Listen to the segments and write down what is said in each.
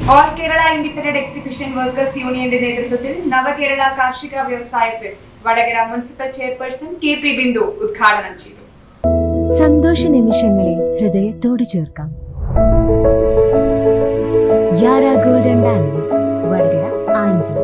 all Kerala independent exhibition workers യൂണിയന്റെ നേതൃത്വത്തിൽ നവകേരള കാർഷിക വ്യവസായ fest Vadakara municipal chairperson K P Bindu ഉദ്ഘാടനം ചെയ്തു സന്തോഷ നിമിഷങ്ങളെ ഹൃദയത്തോട് ചേർക്കാം യാര ഗോൾഡൻ ഡയമണ്ട്സ് വടകര ആഞ്ചി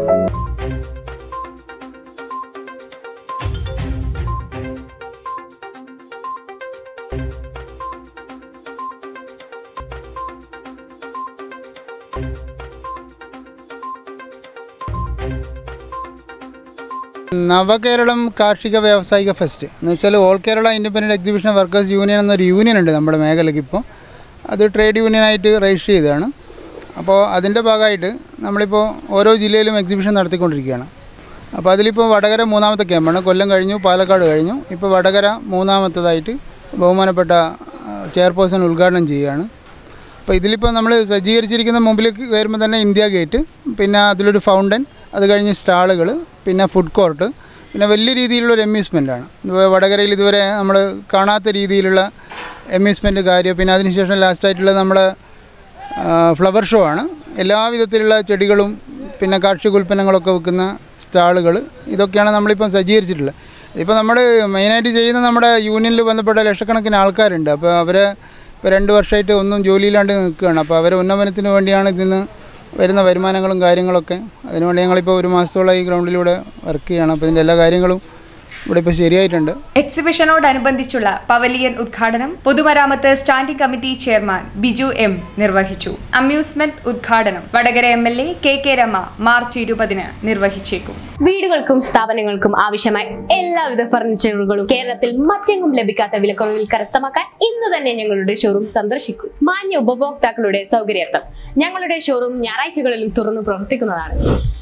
നവകേരളം കാർഷിക വ്യാവസായിക ഫെസ്റ്റ് എന്ന് വെച്ചാൽ all Kerala independent exhibition workers union എന്നൊരു യൂണിയൻ ഉണ്ട് നമ്മുടെ മേഖലയ്ക്ക് ഇപ്പോൾ അത് ട്രേഡ് യൂണിയനായിട്ട് രജിസ്റ്റർ ചെയ്തതാണ് അപ്പോൾ അതിൻ്റെ ഭാഗമായിട്ട് നമ്മളിപ്പോൾ ഓരോ ജില്ലയിലും എക്സിബിഷൻ നടത്തിക്കൊണ്ടിരിക്കുകയാണ് അപ്പോൾ അതിലിപ്പോൾ വടകര മൂന്നാമത്തെ ക്യാമ്പാണ് കൊല്ലം കഴിഞ്ഞു പാലക്കാട് കഴിഞ്ഞു ഇപ്പോൾ വടകര മൂന്നാമത്തേതായിട്ട് ബഹുമാനപ്പെട്ട ആ, ചെയർപേഴ്സൺ ഉദ്ഘാടനം ചെയ്യുകയാണ് അപ്പോൾ ഇതിലിപ്പോൾ നമ്മൾ സജ്ജീകരിച്ചിരിക്കുന്ന മുമ്പിലേക്ക് കയറുമ്പോൾ തന്നെ ഇന്ത്യ ഗേറ്റ് പിന്നെ അതിലൊരു ഫൗണ്ടൻ അത് കഴിഞ്ഞ് സ്റ്റാളുകൾ പിന്നെ ഫുഡ് കോർട്ട് പിന്നെ വലിയ രീതിയിലുള്ളൊരു അമ്യൂസ്മെൻ്റാണ് വടകരയിൽ ഇതുവരെ നമ്മൾ കാണാത്ത രീതിയിലുള്ള അമ്യൂസ്മെൻറ്റ് കാര്യം പിന്നെ അതിനുശേഷം ലാസ്റ്റായിട്ടുള്ള നമ്മുടെ ഫ്ലവർ ഷോ ആണ് എല്ലാവിധത്തിലുള്ള ചെടികളും പിന്നെ കാർഷിക ഉൽപ്പന്നങ്ങളൊക്കെ വെക്കുന്ന സ്റ്റാളുകൾ ഇതൊക്കെയാണ് നമ്മളിപ്പം സജ്ജീകരിച്ചിട്ടുള്ളത് ഇപ്പോൾ നമ്മൾ മെയിനായിട്ട് ചെയ്യുന്ന നമ്മുടെ യൂണിയനിൽ ബന്ധപ്പെട്ട ലക്ഷക്കണക്കിന് ആൾക്കാരുണ്ട് അപ്പോൾ അവരെ ഇപ്പോൾ രണ്ട് വർഷമായിട്ട് ഒന്നും ജോലിയില്ലാണ്ട് നിൽക്കുകയാണ് അപ്പോൾ അവരെ ഉന്നമനത്തിന് വേണ്ടിയാണ് ഇതിന്ന് വരുന്ന വരുമാനങ്ങളും കാര്യങ്ങളൊക്കെ അതിനുവേണ്ടി ഞങ്ങളിപ്പോൾ ഒരു മാസത്തോളം ഈ ഗ്രൗണ്ടിലൂടെ വർക്ക് ചെയ്യണം അപ്പോൾ ഇതിൻ്റെ എല്ലാ കാര്യങ്ങളും ഇവിടെ ഇപ്പോൾ ശരിയായിട്ടുണ്ട് എക്സിബിഷനോടനുബന്ധിച്ചുള്ള പവലിയൻ ഉദ്ഘാടനം പൊതുമരാമത്ത് standing committee chairman Biju M നിർവഹിച്ചു അമ്യൂസ്മെന്റ് ഉദ്ഘാടനം Vadakara M L A K K Rema March ഇരുപതിന് നിർവഹിച്ചേക്കും വീടുകൾക്കും സ്ഥാപനങ്ങൾക്കും ആവശ്യമായ എല്ലാവിധ ഫർണിച്ചറുകളും കേരളത്തിൽ മറ്റെങ്ങും ലഭിക്കാത്ത വിലക്കുറവിൽ കരസ്ഥമാക്കാൻ ഇന്ന് തന്നെ ഞങ്ങളുടെ ഷോറൂം സന്ദർശിക്കൂ മാന്യ ഉപഭോക്താക്കളുടെ സൗകര്യാർത്ഥം ഞങ്ങളുടെ ഷോറൂം ഞായറാഴ്ചകളിലും തുറന്നു പ്രവർത്തിക്കുന്നതാണ്